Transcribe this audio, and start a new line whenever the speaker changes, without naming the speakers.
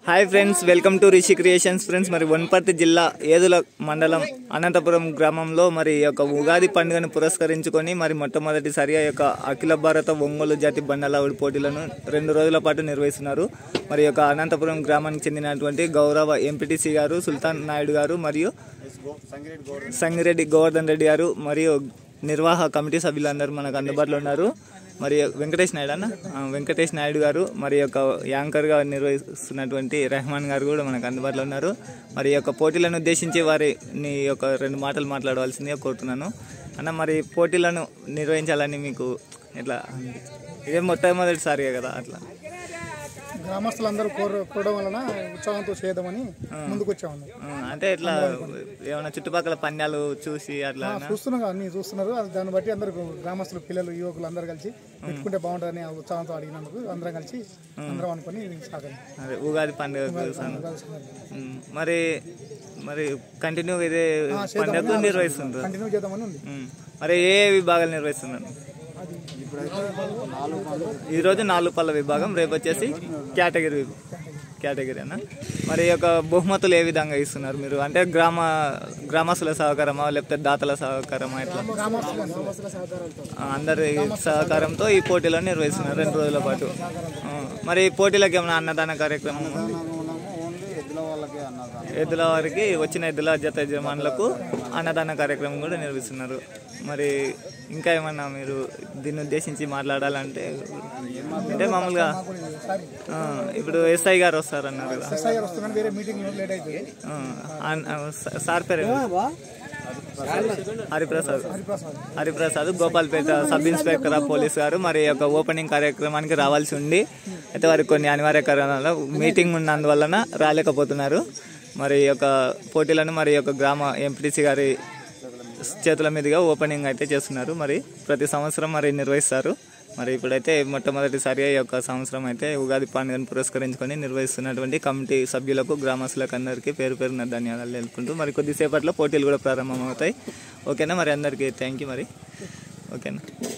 Hi friends welcome to Rishi creations friends మరి వనపర్తి జిల్లా ఏదుల మండలం అనంతపురం గ్రామంలో మరి ఈ యొక్క ఉగాది పండుగను పురస్కరించుకొని మరి మొట్టమొదటిసారిగా ఈ యొక్క అఖిల భారత ఒంగోలు జాతి బండలావుడి పోటీలను రెండు రోజుల పాటు నిర్వహిస్తున్నారు మరి ఈ యొక్క అనంతపురం గ్రామానికి చెందినటువంటి గౌరవ ఎంపీటీసీ గారు సుల్తాన్ నాయుడు గారు మరియు సంగిరెడ్డి గోవర్ధన్ రెడ్డి గారు మరియు నిర్వాహ కమిటీ సభ్యులందరూ మనకు అందుబాటులో ఉన్నారు మరి వెంకటేష్ నాయుడు అన్న ఆ, వెంకటేష్ నాయుడు గారు మరి యొక్క యాంకర్గా నిర్వహిస్తున్నటువంటి రెహమాన్ గారు కూడా మనకు అందుబాటులో ఉన్నారు మరి ఈ యొక్క పోటీలను ఉద్దేశించి వారిని యొక్క రెండు మాటలు మాట్లాడవలసిందిగా కోరుతున్నాను అన్న మరి పోటీలను నిర్వహించాలని మీకు ఎట్లా ఇదే మొట్టమొదటిసారిగా కదా అట్లా
గ్రామస్తులందరూ కోర కోరడం వలన ఉత్సాహంతో చేయదామని ముందుకు వచ్చాము
ఆ, అంటే ఎట్లా ఏమైనా చుట్టుపక్కల పందాలు చూసి అట్లా
చూస్తున్నాగా అన్ని చూస్తున్నారు అది దాన్ని బట్టి అందరూ గ్రామస్తులు పిల్లలు యువకులు అందరూ కలిసి పెట్టుకుంటే బాగుంటుందని ఆ ఉత్సాహంతో అడిగినందుకు అందరం కలిసి అందరం అనుకుని సాగం
అదే ఉగాది పండుగ ఉమ్, మరి మరి కంటిన్యూ ఇదే పండుగ నిర్వహిస్తుంటారు
కంటిన్యూ చేద్దామని ఉంది
ఉమ్, మరి ఏ విభాగాలు నిర్వహిస్తున్నారు
అది
ఈరోజు నాలుగు పళ్ళ విభాగం రేపు వచ్చేసి కేటగిరీ విభాగం. కేటగిరీ అన్న మరి ఈ యొక్క బహుమతులు ఏ విధంగా ఇస్తున్నారు మీరు అంటే గ్రామ గ్రామస్తుల సహకారమా లేకపోతే దాతల సహకారమా ఎట్లా
గ్రామస్తుల సహకారంతో
ఆ, అందరి సహకారంతో ఈ పోటీలను నిర్వహిస్తున్నారు రెండు రోజుల పాటు ఆ, మరి ఈ పోటీలకు ఏమైనా అన్నదాన కార్యక్రమం ఉంది ఎద్దుల వారికి వచ్చిన ఎద్దుల జత యజమానులకు అన్నదాన కార్యక్రమం కూడా నిర్వహిస్తున్నారు మరి ఇంకా ఏమన్నా మీరు దీన్ని ఉద్దేశించి మాట్లాడాలంటే అంటే మామూలుగా
సారీ
ఆ, ఇప్పుడు ఎస్ఐ గారు వస్తారన్నారు కదా
ఎస్ఐ గారు వస్తున్నాను వేరే మీటింగ్ లేట్ అయిపోయి
ఆ, అన్- ఆ, స- సార్ పేరు ఏమి? Hariprasad
Hariprasad
Hariprasad Gopalpet sub inspector of police గారు మరి ఈ యొక్క ఓపెనింగ్ కార్యక్రమానికి రావాల్సి ఉండి అయితే వారికి కొన్ని అనివార్య కారణాల మీటింగ్ ఉన్నందువలన రాలేకపోతున్నారు మరి ఈ యొక్క పోటీలను మరి ఈ యొక్క గ్రామ ఎంపీటీసీ గారి చేతుల మీదుగా ఓపెనింగ్ అయితే చేస్తున్నారు మరి ప్రతి సంవత్సరం మరి నిర్వహిస్తారు మరి ఇప్పుడైతే మొట్టమొదటిసారిగా ఈ యొక్క సంవత్సరం అయితే ఉగాది పండుగను పురస్కరించుకొని నిర్వహిస్తున్నటువంటి కమిటీ సభ్యులకు గ్రామస్తులకు అందరికీ పేరు పేరున ధన్యవాదాలు తెలుపుకుంటూ మరి కొద్దిసేపట్లో పోటీలు కూడా ప్రారంభమవుతాయి ఓకేనా మరి అందరికీ థ్యాంక్ యూ మరి ఓకేనా